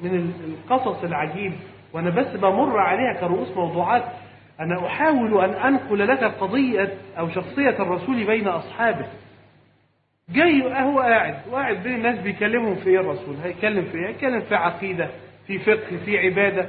من القصص العجيب وانا بس بمر عليها كرؤوس موضوعات انا احاول ان انقل لك قضيه او شخصيه الرسول بين اصحابه جاي هو قاعد وقاعد بين الناس بيكلمهم في ايه الرسول هيتكلم في ايه هيتكلم في عقيده في فقه في عباده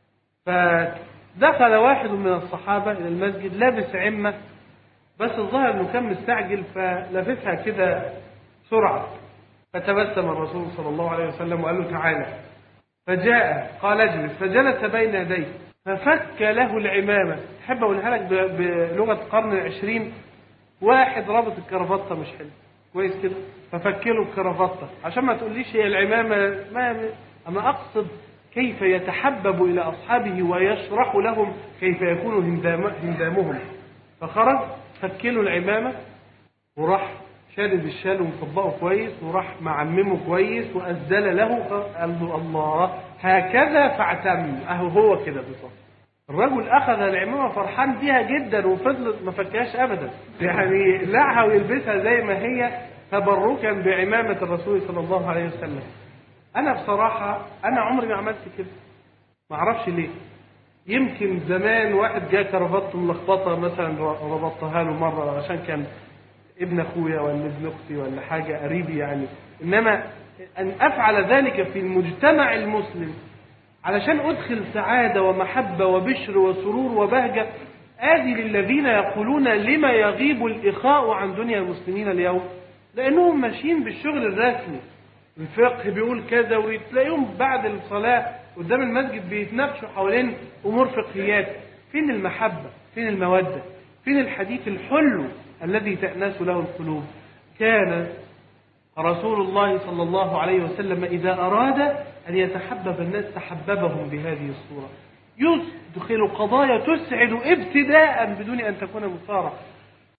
فدخل واحد من الصحابه الى المسجد لابس عمه بس الظاهر انه كان مستعجل فلففها كده بسرعه فتبسم الرسول صلى الله عليه وسلم وقال له تعالى فجاء قال اجلس فجلس بين يديه ففك له العمامة تحب أقولها لك ب- بلغة القرن العشرين واحد رابط الكرافتة مش حلو كويس كده ففك له الكرافتة عشان ما تقوليش هي العمامة ما أنا أقصد كيف يتحبب إلى أصحابه ويشرح لهم كيف يكون هندام هندامهم فخرج فك له العمامة وراح شادد الشال ومطبقه كويس وراح معممه كويس وأزدل له قال له الله هكذا فاعتم أهو هو كده بالظبط الرجل أخذ العمامة فرحان بيها جدا وفضلت ما فكهاش أبدا يعني لعها ويلبسها زي ما هي تبركا بعمامة الرسول صلى الله عليه وسلم أنا بصراحة أنا عمري ما عملت كده ما أعرفش ليه يمكن زمان واحد جاء كرافته ملخبطه مثلا ربطتها له مره عشان كان ابن اخويا ولا ابن اختي ولا حاجه قريبي يعني انما ان افعل ذلك في المجتمع المسلم علشان ادخل سعاده ومحبه وبشر وسرور وبهجه ادي للذين يقولون لما يغيب الاخاء عن دنيا المسلمين اليوم لانهم ماشيين بالشغل الرسمي الفقه بيقول كذا وتلاقيهم بعد الصلاه قدام المسجد بيتناقشوا حوالين امور فقهيات فين المحبه فين الموده فين الحديث الحلو الذي تأنس له القلوب كان رسول الله صلى الله عليه وسلم إذا أراد أن يتحبب الناس تحببهم بهذه الصورة يدخل قضايا تسعد ابتداء بدون أن تكون مثارة